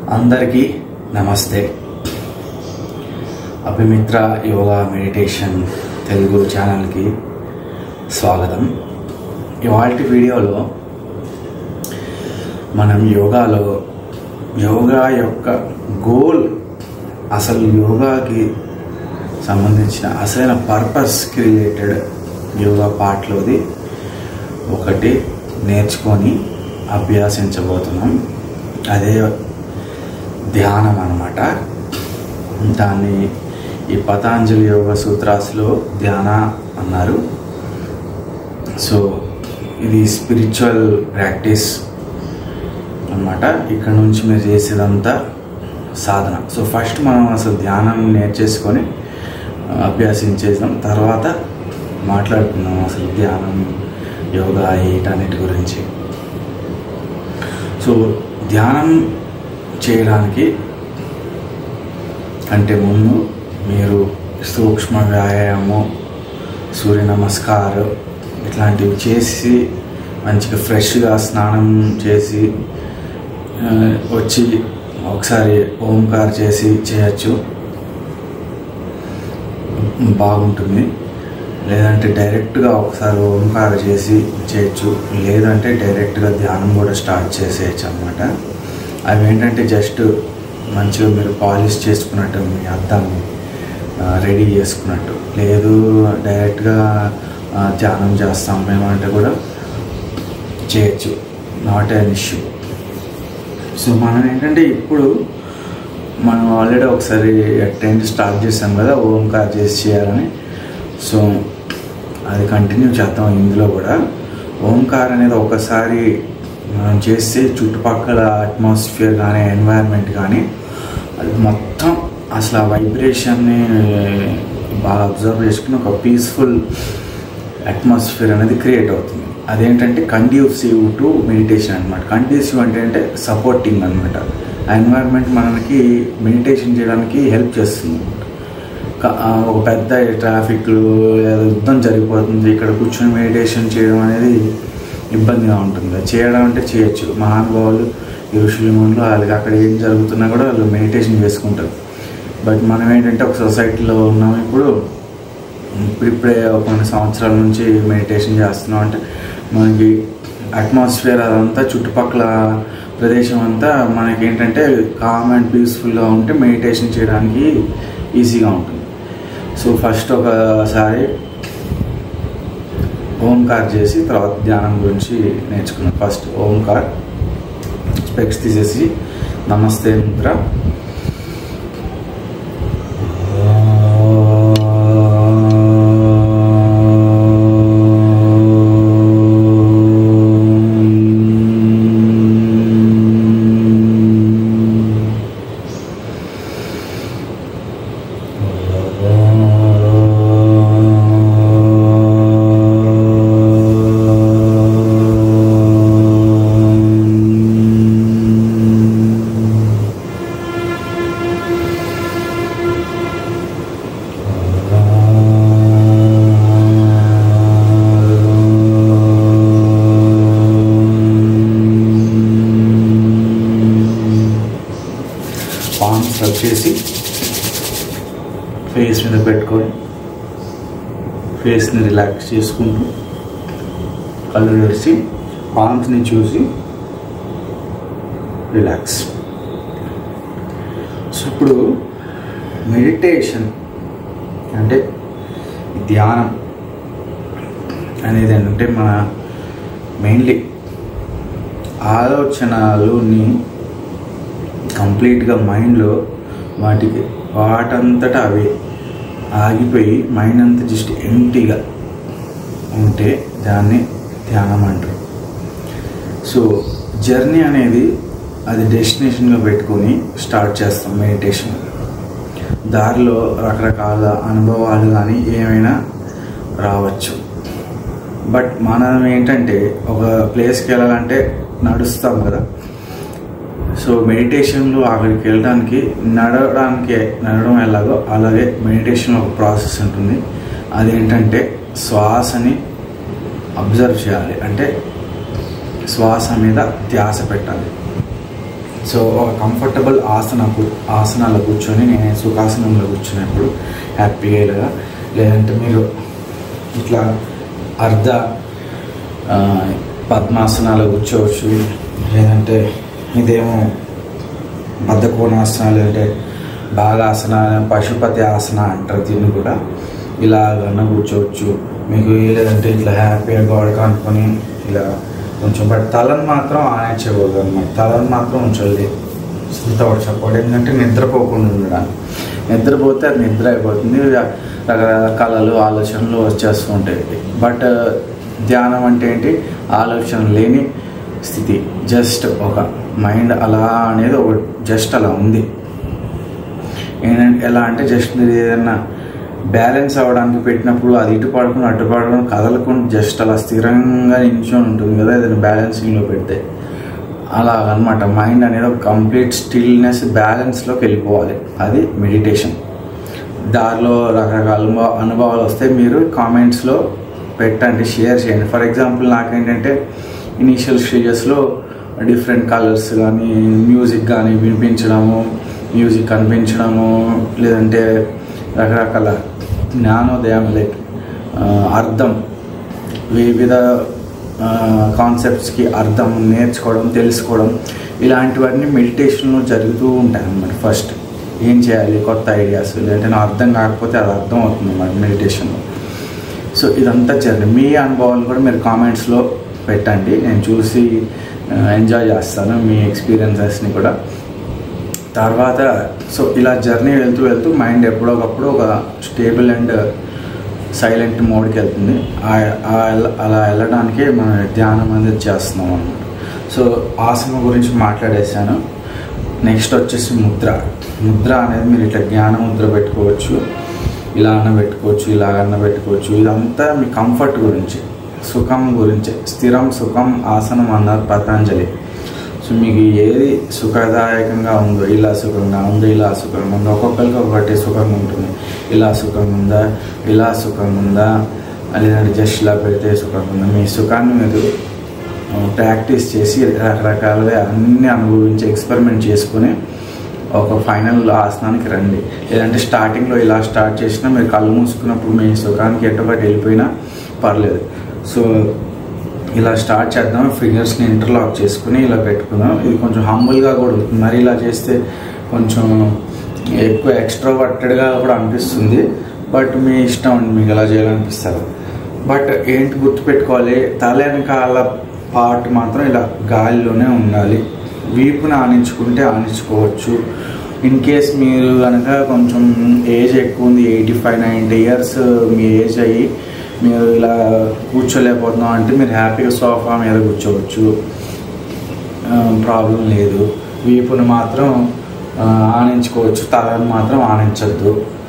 అందరికీ నమస్తే అభిమిత్ర యోగా మెడిటేషన్ తెలుగు ఛానల్కి స్వాగతం ఇవాళ వీడియోలో మనం యోగాలో యోగా యొక్క గోల్ అసలు యోగాకి సంబంధించిన అసలైన పర్పస్కి రిలేటెడ్ యోగా పార్ట్లోది ఒకటి నేర్చుకొని అభ్యాసించబోతున్నాం అదే ధ్యానం అన్నమాట దాన్ని ఈ పతాంజలి యోగ సూత్రాస్లో ధ్యాన అన్నారు సో ఇది స్పిరిచువల్ ప్రాక్టీస్ అన్నమాట ఇక్కడ నుంచి మీరు చేసేదంతా సాధన సో ఫస్ట్ మనం అసలు ధ్యానం నేర్చేసుకొని అభ్యాసించేసాం తర్వాత మాట్లాడుకుందాం అసలు ధ్యానం యోగా వీటన్నిటి గురించి సో ధ్యానం చేయడానికి కంటే ముందు మీరు సూక్ష్మ వ్యాయామం సూర్య నమస్కారం ఇట్లాంటివి చేసి మంచిగా ఫ్రెష్గా స్నానం చేసి ఆ, వచ్చి ఒకసారి ఓంకార్ చేసి చేయొచ్చు బాగుంటుంది లేదంటే డైరెక్ట్గా ఒకసారి ఓంకార చేసి చేయొచ్చు లేదంటే డైరెక్ట్గా ధ్యానం కూడా స్టార్ట్ చేసేయచ్చు అనమాట అవి ఏంటంటే జస్ట్ మంచిగా మీరు పాలిష్ చేసుకున్నట్టు మీ అద్దాన్ని రెడీ చేసుకున్నట్టు లేదు డైరెక్ట్గా ఆ, ధ్యానం చేస్తాం మేమంటే కూడా చేయొచ్చు నాట్ అన్ ఇష్యూ సో మనం ఏంటంటే ఇప్పుడు మనం ఆల్రెడీ ఒకసారి టెంట్ స్టార్ట్ చేసాం కదా ఓంకార్ చేసి చేయాలని సో అది కంటిన్యూ చేద్దాం ఇందులో కూడా ఓంకార్ అనేది ఒకసారి మనం చేస్తే చుట్టుపక్కల అట్మాస్ఫియర్ కానీ ఎన్వైరన్మెంట్ కానీ అది మొత్తం అసలు ఆ వైబ్రేషన్ని బాగా అబ్జర్వ్ చేసుకుని ఒక పీస్ఫుల్ అట్మాస్ఫియర్ అనేది క్రియేట్ అవుతుంది అదేంటంటే కండ్యూసివ్ టు మెడిటేషన్ అనమాట కండ్యూసివ్ అంటే అంటే సపోర్టింగ్ అనమాట ఆ ఎన్వైరన్మెంట్ మనకి మెడిటేషన్ చేయడానికి హెల్ప్ చేస్తుంది క- ఆ ఒక పెద్ద ట్రాఫిక్లు ఏదో యుద్ధం జరిగిపోతుంది ఇక్కడ కూర్చొని మెడిటేషన్ చేయడం అనేది ఇబ్బందిగా ఉంటుంది అది చేయడం అంటే చేయొచ్చు మహానుభావులు ఈ ఋషులు మునులు వాళ్ళకి అక్కడ ఏం జరుగుతున్నా కూడా వాళ్ళు మెడిటేషన్ చేసుకుంటారు బట్ మనం ఏంటంటే ఒక సొసైటీలో ఉన్నాం ఇప్పుడు ఇప్పుడిప్పుడే ఒక కొన్ని సంవత్సరాల నుంచి మెడిటేషన్ చేస్తున్నాం అంటే మనకి అట్మాస్ఫియర్ అదంతా చుట్టుపక్కల ప్రదేశం అంతా మనకి ఏంటంటే కామ్ అండ్ పీస్ఫుల్గా ఉంటే మెడిటేషన్ చేయడానికి ఈజీగా ఉంటుంది సో ఫస్ట్ ఒకసారి ఓంకార్ చేసి తర్వాత ధ్యానం గురించి నేర్చుకున్నాం ఫస్ట్ ఓంకార్ స్పెక్స్ తీసేసి నమస్తే ముద్ర పామ్స్ వచ్చేసి ఫేస్ మీద పెట్టుకొని ఫేస్ని రిలాక్స్ చేసుకుంటూ కళ్ళు తెరిచి పామ్స్ని చూసి రిలాక్స్ సో ఇప్పుడు మెడిటేషన్ అంటే ధ్యానం అనేది ఏంటంటే మన మెయిన్లీ ఆలోచనలుని కంప్లీట్గా మైండ్లో వాటికి వాటంతటా అవి ఆగిపోయి మైండ్ అంతా జస్ట్ ఎంటీగా ఉంటే దాన్ని ధ్యానం అంటారు సో జర్నీ అనేది అది డెస్టినేషన్గా పెట్టుకొని స్టార్ట్ చేస్తాం మెడిటేషన్ దారిలో రకరకాల అనుభవాలు కానీ ఏమైనా రావచ్చు బట్ మనం ఏంటంటే ఒక ప్లేస్కి వెళ్ళాలంటే నడుస్తాం కదా సో మెడిటేషన్లో అక్కడికి వెళ్ళడానికి నడవడానికి నడవడం ఎలాగో అలాగే మెడిటేషన్ ఒక ప్రాసెస్ ఉంటుంది అదేంటంటే శ్వాసని అబ్జర్వ్ చేయాలి అంటే శ్వాస మీద ధ్యాస పెట్టాలి సో ఒక కంఫర్టబుల్ ఆసనకు ఆసనాలు కూర్చొని నేను సుఖాసనంలో కూర్చున్నప్పుడు హ్యాపీగా ఇలాగా లేదంటే మీరు ఇట్లా అర్ధ ఆ, పద్మాసనాలు కూర్చోవచ్చు లేదంటే ఇదేమో బద్ధకోణాసనాలు అంటే బాగాసన పశుపతి ఆసన అంటారు దీన్ని కూడా ఇలాగన్నా కూర్చోవచ్చు మీకు లేదంటే ఇట్లా హ్యాపీగా గోడ కనుక్కొని ఇలా కొంచెం బట్ తలను మాత్రం ఆనించకూడదు అనమాట తలను మాత్రం ఉంచాలి వితౌట్ సపోర్ట్ ఎందుకంటే నిద్రపోకుండా ఉండడానికి నిద్రపోతే అది నిద్ర అయిపోతుంది రకరకాల కళలు ఆలోచనలు వచ్చేస్తూ ఉంటాయి బట్ ధ్యానం అంటే ఏంటి ఆలోచన లేని స్థితి జస్ట్ ఒక మైండ్ అలా అనేది ఒక జస్ట్ అలా ఉంది ఏంటంటే ఎలా అంటే జస్ట్ మీరు ఏదైనా బ్యాలెన్స్ అవ్వడానికి పెట్టినప్పుడు అది ఇటు పడుకుని అటు పడుకుని కదలకుండా జస్ట్ అలా స్థిరంగా నిల్చొని ఉంటుంది కదా ఏదైనా బ్యాలెన్సింగ్లో పెడితే అలా అనమాట మైండ్ అనేది ఒక కంప్లీట్ స్టిల్నెస్ బ్యాలెన్స్లోకి వెళ్ళిపోవాలి అది మెడిటేషన్ దారిలో రకరకాల అనుభవ అనుభవాలు వస్తే మీరు కామెంట్స్లో పెట్టండి షేర్ చేయండి ఫర్ ఎగ్జాంపుల్ నాకేంటంటే ఇనీషియల్ స్టేజెస్లో డిఫరెంట్ కలర్స్ కానీ మ్యూజిక్ కానీ వినిపించడము మ్యూజిక్ కనిపించడము లేదంటే రకరకాల జ్ఞానోదయం లైక్ అర్థం వివిధ కాన్సెప్ట్స్కి అర్థం నేర్చుకోవడం తెలుసుకోవడం ఇలాంటివన్నీ మెడిటేషన్లో జరుగుతూ ఉంటాయి అన్నమాట ఫస్ట్ ఏం చేయాలి కొత్త ఐడియాస్ లేదంటే నాకు అర్థం కాకపోతే అది అర్థం అవుతుంది అన్నమాట మెడిటేషన్లో సో ఇదంతా జరిగింది మీ అనుభవాలు కూడా మీరు కామెంట్స్లో పెట్టండి నేను చూసి ఎంజాయ్ చేస్తాను మీ ఎక్స్పీరియన్సెస్ని కూడా తర్వాత సో ఇలా జర్నీ వెళ్తూ వెళ్తూ మైండ్ ఎప్పుడోకప్పుడు ఒక స్టేబుల్ అండ్ సైలెంట్ మోడ్కి వెళ్తుంది ఆ- ఆ ఎల్ల- అలా వెళ్ళడానికి మనం ధ్యానం అనేది చేస్తున్నాం అన్నమాట సో ఆసనం గురించి మాట్లాడేశాను నెక్స్ట్ వచ్చేసి ముద్ర ముద్ర అనేది మీరు ఇట్లా జ్ఞాన ముద్ర పెట్టుకోవచ్చు ఇలా అన్న పెట్టుకోవచ్చు ఇలా అన్న పెట్టుకోవచ్చు ఇదంతా మీ కంఫర్ట్ గురించి సుఖం గురించి స్థిరం సుఖం ఆసనం అన్నారు పతంజలి సో మీకు ఏది సుఖదాయకంగా ఉందో ఇలా సుఖంగా ఉందో ఇలా సుఖంగా ఉందో ఒక్కొక్కరికి ఒకటి సుఖంగా ఉంటుంది ఇలా సుఖంగా ఉందా ఇలా సుఖంగా ఉందా లేదంటే జస్ట్ ఇలా పెడితే సుఖంగా ఉందా మీ సుఖాన్ని మీరు ప్రాక్టీస్ చేసి రకరకాలుగా అన్ని అనుభవించి ఎక్స్పెరిమెంట్ చేసుకొని ఒక ఫైనల్ ఆసనానికి రండి లేదంటే స్టార్టింగ్లో ఇలా స్టార్ట్ చేసినా మీరు కళ్ళు మూసుకున్నప్పుడు మీ సుఖానికి ఎటుబడి వెళ్ళిపోయినా పర్లేదు సో ఇలా స్టార్ట్ చేద్దాం ఫింగర్స్ని ఇంటర్లాక్ చేసుకుని ఇలా పెట్టుకుందాం ఇది కొంచెం హంబుల్గా కూడా ఉంటుంది మరి ఇలా చేస్తే కొంచెం ఎక్కువ ఎక్స్ట్రావర్టెడ్గా కూడా అనిపిస్తుంది బట్ మీ ఇష్టం అండి మీకు ఎలా చేయాలనిపిస్తారు బట్ ఏంటి గుర్తుపెట్టుకోవాలి తల వెనకాల పార్ట్ మాత్రం ఇలా గాలిలోనే ఉండాలి వీపుని ఆనించుకుంటే ఆనించుకోవచ్చు ఇన్ కేస్ మీరు కనుక కొంచెం ఏజ్ ఎక్కువ ఉంది ఎయిటీ ఫైవ్ నైంటీ ఇయర్స్ మీ ఏజ్ అయ్యి మీరు ఇలా కూర్చోలేకపోతున్నాం అంటే మీరు హ్యాపీగా సోఫా మీద కూర్చోవచ్చు ప్రాబ్లం లేదు వీపుని మాత్రం ఆ, ఆనించుకోవచ్చు తలని మాత్రం ఆనించద్దు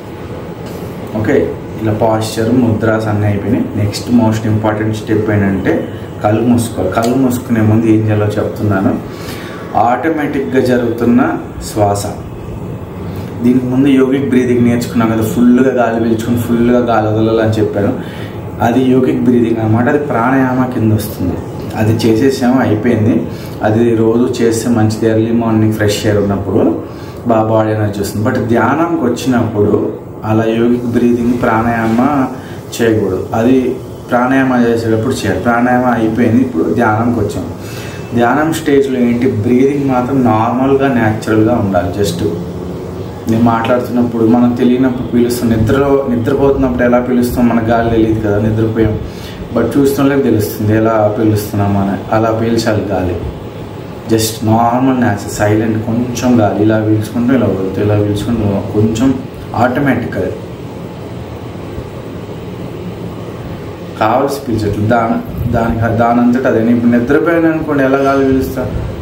ఓకే ఇలా పాస్చర్ ముద్రాస్ అన్నీ అయిపోయినాయి నెక్స్ట్ మోస్ట్ ఇంపార్టెంట్ స్టెప్ ఏంటంటే కళ్ళు మూసుకోవాలి కళ్ళు మూసుకునే ముందు ఏం చేయాలో చెప్తున్నాను ఆటోమేటిక్గా జరుగుతున్న శ్వాస దీనికి ముందు యోగిక్ బ్రీదింగ్ నేర్చుకున్నాం కదా ఫుల్గా గాలి పీల్చుకుని ఫుల్గా గాలి వదలాలని చెప్పాను అది యోగిక్ బ్రీదింగ్ అనమాట అది ప్రాణాయామ కింద వస్తుంది అది చేసేసాము అయిపోయింది అది రోజు చేస్తే మంచిది ఎర్లీ మార్నింగ్ ఫ్రెష్ ఎయిర్ ఉన్నప్పుడు బాగా బాడీ ఎనర్జీ వస్తుంది బట్ ధ్యానంకి వచ్చినప్పుడు అలా యోగిక్ బ్రీదింగ్ ప్రాణాయామ చేయకూడదు అది ప్రాణాయామ చేసేటప్పుడు చేయాలి ప్రాణాయామ అయిపోయింది ఇప్పుడు ధ్యానంకి వచ్చాము ధ్యానం స్టేజ్లో ఏంటి బ్రీదింగ్ మాత్రం నార్మల్గా న్యాచురల్గా ఉండాలి జస్ట్ నేను మాట్లాడుతున్నప్పుడు మనం తెలియనప్పుడు పీలుస్తాం నిద్రలో నిద్రపోతున్నప్పుడు ఎలా పీలుస్తాం మన గాలి తెలియదు కదా నిద్రపోయాం బట్ చూస్తున్నట్లే తెలుస్తుంది ఎలా పీలుస్తున్నాం అని అలా పీల్చాలి గాలి జస్ట్ నార్మల్ న్యాచురల్ సైలెంట్ కొంచెం గాలి ఇలా పీల్చుకుంటూ ఇలా వదులుతూ ఇలా పీల్చుకుంటూ కొంచెం ఆటోమేటిక్ అది కావాల్సి పీల్చట్లు దాని దానికి దాని అంతటా అదే నేను ఇప్పుడు నిద్రపోయాను అనుకోండి ఎలా గాలి పీలుస్తా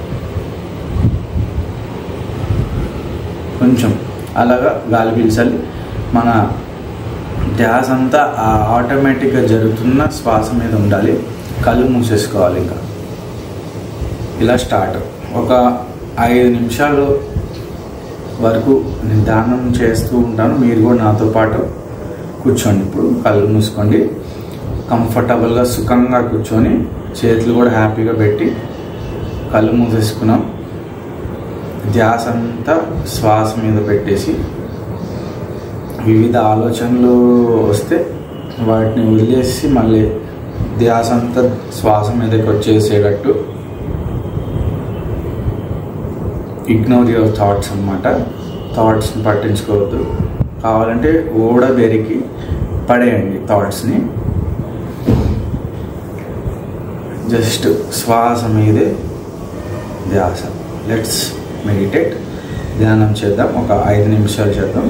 కొంచెం అలాగా గాలి పీల్చాలి మన ధ్యాస అంతా ఆ ఆటోమేటిక్గా జరుగుతున్న శ్వాస మీద ఉండాలి కళ్ళు మూసేసుకోవాలి ఇంకా ఇలా స్టార్ట్ ఒక ఐదు నిమిషాలు వరకు నేను ధ్యానం చేస్తూ ఉంటాను మీరు కూడా నాతో పాటు కూర్చోండి ఇప్పుడు కళ్ళు మూసుకోండి కంఫర్టబుల్గా సుఖంగా కూర్చొని చేతులు కూడా హ్యాపీగా పెట్టి కళ్ళు మూసేసుకున్నాం ధ్యాస అంతా శ్వాస మీద పెట్టేసి వివిధ ఆలోచనలు వస్తే వాటిని వదిలేసి మళ్ళీ ధ్యాస అంతా శ్వాస మీదకి వచ్చేసేటట్టు ఇగ్నోర్ యువర్ థాట్స్ అనమాట థాట్స్ని పట్టించుకోవద్దు కావాలంటే ఓడ బెరికి పడేయండి థాట్స్ని జస్ట్ శ్వాస మీదే ధ్యాస లెట్స్ మెడిటేట్ ధ్యానం చేద్దాం ఒక ఐదు నిమిషాలు చేద్దాం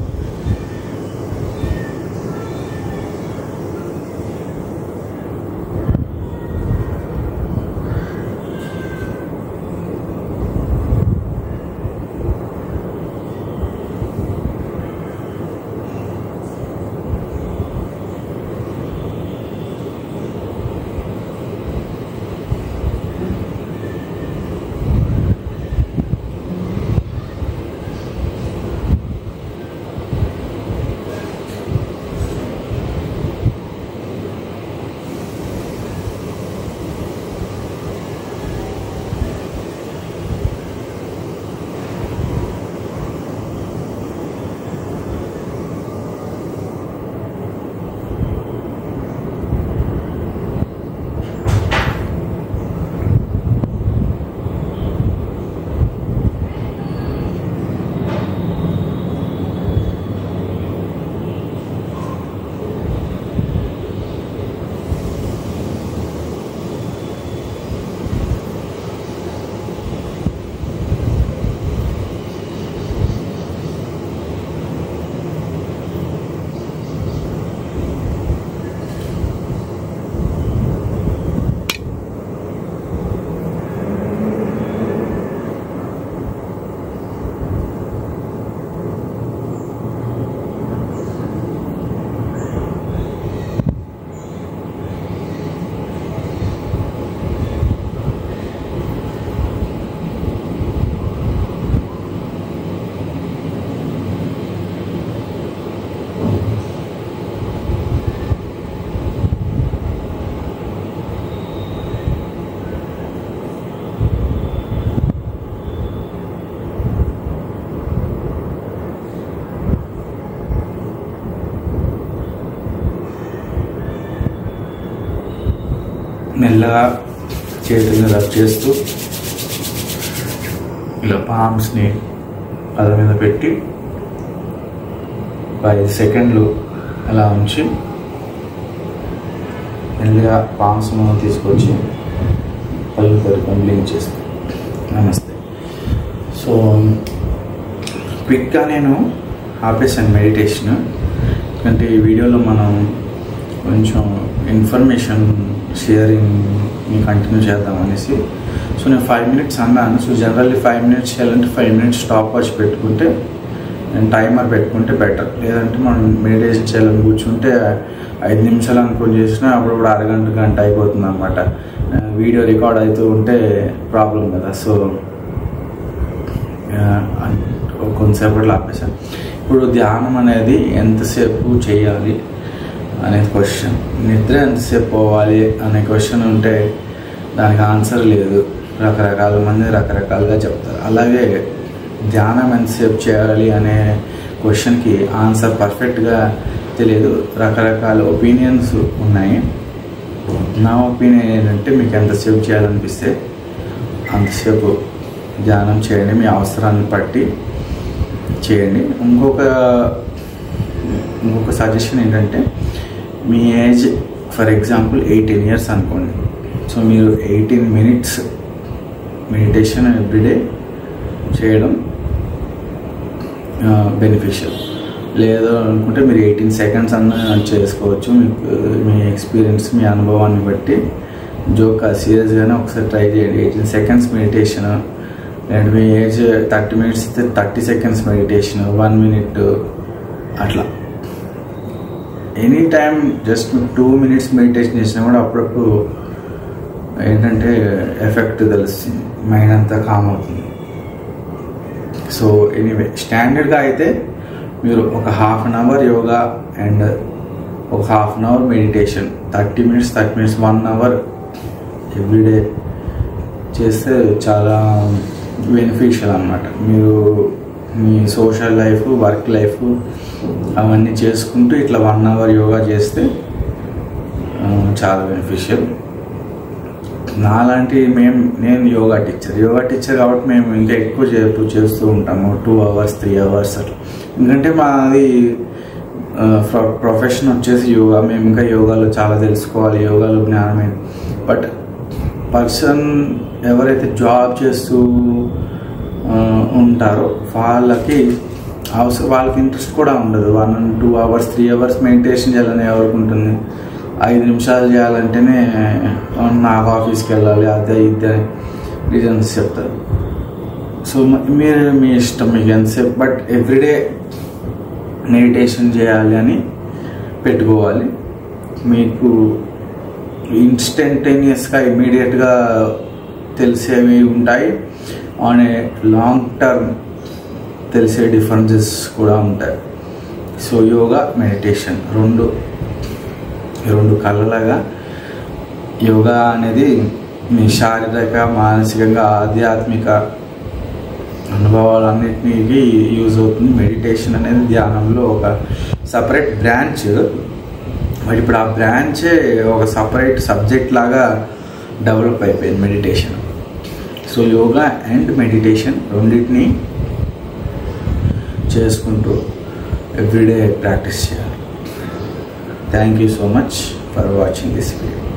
మెల్లగా చేతుల్ని రబ్ చేస్తూ ఇలా పామ్స్ని అల మీద పెట్టి ఒక ఐదు సెకండ్లు అలా ఉంచి మెల్లగా పామ్స్ మనం తీసుకొచ్చి కళ్ళు తెరుకొని బ్లింక్ చేస్తాం నమస్తే సో క్విక్గా నేను ఆపేసాను మెడిటేషన్ ఎందుకంటే ఈ వీడియోలో మనం కొంచెం ఇన్ఫర్మేషన్ షేరింగ్ కంటిన్యూ చేద్దాం అనేసి సో నేను ఫైవ్ మినిట్స్ అన్నాను సో జనరల్లీ ఫైవ్ మినిట్స్ చేయాలంటే ఫైవ్ మినిట్స్ స్టాప్ వాచ్ పెట్టుకుంటే నేను టైమర్ పెట్టుకుంటే బెటర్ లేదంటే మనం మెడిటేషన్ చేయాలని కూర్చుంటే ఐదు నిమిషాలు అనుకుని చేసినా అప్పుడప్పుడు అరగంట గంట అయిపోతుంది అనమాట వీడియో రికార్డ్ అవుతూ ఉంటే ప్రాబ్లం కదా సో కొంతసేపట్లో ఆపేసాను ఇప్పుడు ధ్యానం అనేది ఎంతసేపు చేయాలి అనే క్వశ్చన్ నిద్ర ఎంతసేపు పోవాలి అనే క్వశ్చన్ ఉంటే దానికి ఆన్సర్ లేదు రకరకాల మంది రకరకాలుగా చెప్తారు అలాగే ధ్యానం ఎంతసేపు చేయాలి అనే క్వశ్చన్కి ఆన్సర్ పర్ఫెక్ట్గా తెలియదు రకరకాల ఒపీనియన్స్ ఉన్నాయి నా ఒపీనియన్ ఏంటంటే మీకు ఎంతసేపు చేయాలనిపిస్తే అంతసేపు ధ్యానం చేయండి మీ అవసరాన్ని బట్టి చేయండి ఇంకొక ఇంకొక సజెషన్ ఏంటంటే మీ age for example eighteen years అనుకోండి సో మీరు ఎయిటీన్ మినిట్స్ మెడిటేషన్ ఎవ్రీడే చేయడం బెనిఫిషియల్ లేదు అనుకుంటే మీరు ఎయిటీన్ సెకండ్స్ అన్న చేసుకోవచ్చు మీకు మీ ఎక్స్పీరియన్స్ మీ అనుభవాన్ని బట్టి జోక్ సీరియస్గానే ఒకసారి ట్రై చేయండి ఎయిటీన్ సెకండ్స్ మెడిటేషన్ లేదంటే మీ ఏజ్ థర్టీ మినిట్స్ అయితే thirty seconds meditation one minute అట్లా ఎనీ టైం జస్ట్ మీకు టూ మినిట్స్ మెడిటేషన్ చేసినా కూడా అప్పుడప్పుడు ఏంటంటే ఎఫెక్ట్ తెలుస్తుంది మైండ్ అంతా కామ్ అవుతుంది సో ఎనీవే స్టాండర్డ్గా అయితే మీరు ఒక half an hour yoga and ఒక half an hour meditation thirty minutes thirty minutes one hour every day చేస్తే చాలా బెనిఫిషియల్ అనమాట మీరు మీ సోషల్ లైఫ్ వర్క్ లైఫ్ అవన్నీ చేసుకుంటూ ఇట్లా వన్ అవర్ యోగా చేస్తే ఆ, చాలా బెనిఫిషియల్ నాలాంటి మేము నేను యోగా టీచర్ యోగా టీచర్ కాబట్టి మేము ఇంకా ఎక్కువ చేస్తూ చేస్తూ ఉంటాము టూ అవర్స్ త్రీ అవర్స్ అట్లా ఎందుకంటే మాది ప్రొఫెషన్ వచ్చేసి యోగా మేము ఇంకా యోగాలో చాలా తెలుసుకోవాలి యోగాలో జ్ఞానమే బట్ పర్సన్ ఎవరైతే జాబ్ చేస్తూ ఆ, ఉంటారో వాళ్ళకి అవసరం వాళ్ళకి ఇంట్రెస్ట్ కూడా ఉండదు one two hours three hours meditation చేయాలని ఎవరికి ఉంటుంది ఐదు నిమిషాలు చేయాలంటేనే "ఆ, నాకు ఆఫీస్కి వెళ్ళాలి అదే ఇదే రీజన్స్ చెప్తారు సో మ- మీరు మీ ఇష్టం మీకు ఎంతసేపు బట్ ఎవ్రీడే మెడిటేషన్ చేయాలి అని పెట్టుకోవాలి మీకు ఇన్స్టంటేనియస్గా ఇమీడియట్గా తెలిసేవి ఉంటాయి ఆన్ ఏ లాంగ్ టర్మ్ తెలిసే డిఫరెన్సెస్ కూడా ఉంటాయి సో యోగా మెడిటేషన్ రెండు రెండు కళ్ళలాగా యోగా అనేది మీ శారీరక మానసికంగా ఆధ్యాత్మిక అనుభవాలన్నిటికీ యూజ్ అవుతుంది మెడిటేషన్ అనేది ధ్యానంలో ఒక సపరేట్ బ్రాంచ్ మరి ఇప్పుడు ఆ బ్రాంచే ఒక సపరేట్ సబ్జెక్ట్ లాగా డెవలప్ అయిపోయింది meditation so yoga and meditation రెండింటిని చేసుకుంటూ ఎవ్రీడే ప్రాక్టీస్ చేయాలి thank you so much for watching this video